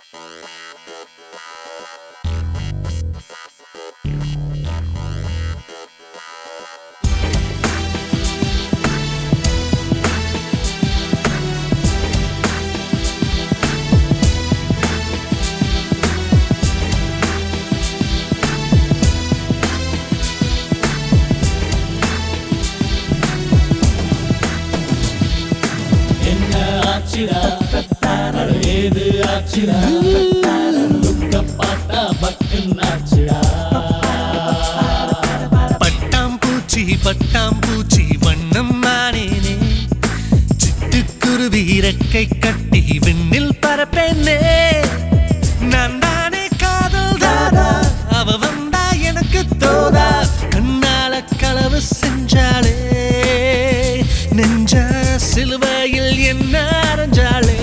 என்ன ஆச்சுடா அட ஏது ஆச்சுடா லுக்க பார்த்தா பக்குன்னு ஆச்சுடா பட்டாம்பூச்சி பட்டாம்பூச்சி வண்ணம் நானேனே சிட்டுக்குருவி இறக்கை கட்டி விண்ணில் பரப்பேனே நான் தானே காதல் தாதா அவ வந்தா எனக்கு தோதா கண்ணால களவு செஞ்சாளே நெஞ்ச சிலுவையில் என்ன அரைஞ்சாளே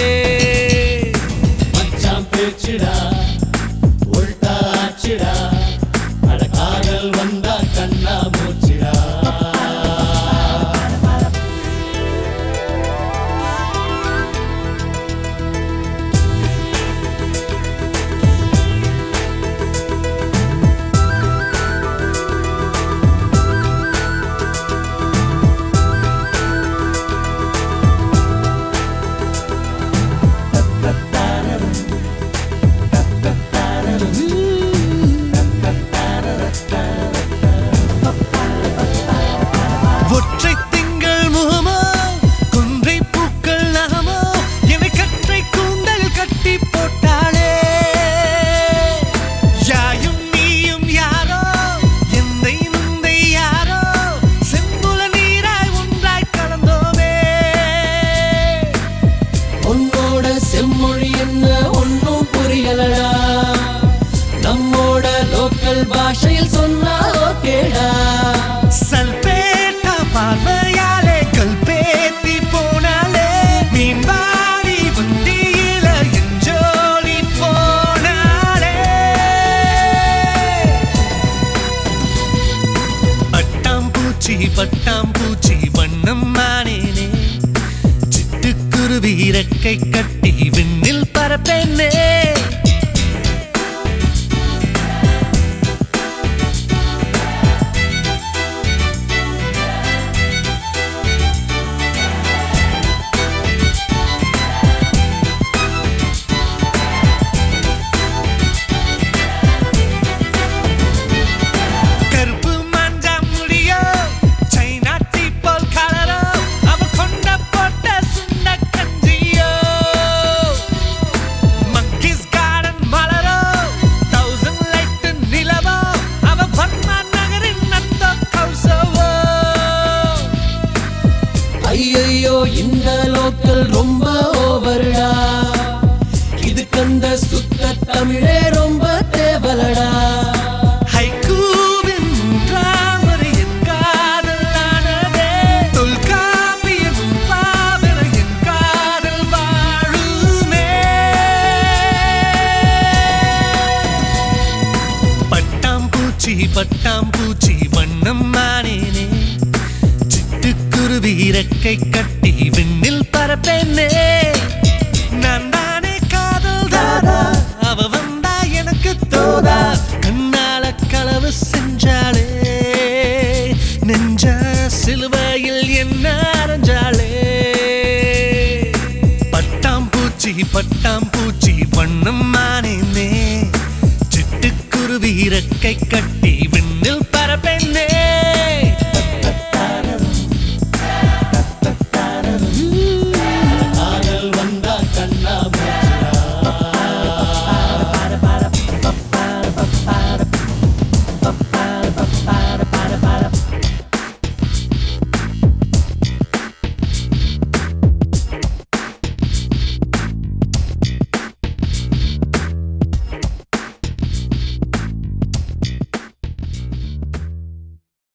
மச்சான் பேச்சுடா உள்டா ஆச்சுடா அட காதல் வந்தா கண்ணா மூச்சுடா ஒற்றை திங்கள் முகமோ கொன்றை பூக்கள் நகமோ என்னை கற்றை கூந்தல் கட்டி போட்டாளே யாயும் நீயும் யாரோ எந்தை நுந்தை யாரோ செம்புல நீராய் ஒன்றாய் கலந்தோமே உன்னோட செம்மொழி என்ன ஒன்னும் புரியலடா நம்மோட லோக்கல் பாஷையில் சொன்னா ஓகேடா சல்பேட்டா பார்வையாலே கல்பேத்தி போனாலே மீன்பாடி வண்டியில எஞ்சோலி போனாலே பட்டாம்பூச்சி பட்டாம்பூச்சி வண்ணம் மானேனே சிட்டுக்குருவி இறக்கை கட்டி விண்ணில் பரப்பேனே கருப்பு மஞ்சா முடியோ சைனா டீப்பால் கலரோ அவ கொண்ட போட்ட சுண்ட கஞ்சியோ மக்கிஸ் கார்டன் மலரோ தௌசண்ட் லைட் நிலவோ அவ பர்மா நகரின் நத்த கௌசவோ ஐயையோ இந்த லோக்கல் ரொம்ப ஓவர்டா இதுக்கு அந்த சுத்த தமிழே ரொம்ப தேவலடா ஹைக்கூவின் மூன்றாமரை என் காதலானதே தொல்காப்பியம் பாவன என் காதல் வாழுமே பட்டாம்பூச்சி பட்டாம்பூச்சி வண்ணம் மானேனே சிட்டுக்குருவி இறக்கை கட்டி விண்ணில் பரப்பேனே நான் தானே காதல் தாதா அவ வந்தா எனக்கு தோதா கண்ணால களவு செஞ்சாளே நெஞ்ச சிலுவையில் என்ன அரைஞ்சாளே பட்டாம்பூச்சி பட்டாம்பூச்சி வண்ணம் மானேனே சிட்டுக்குருவி இறக்கை கட்டி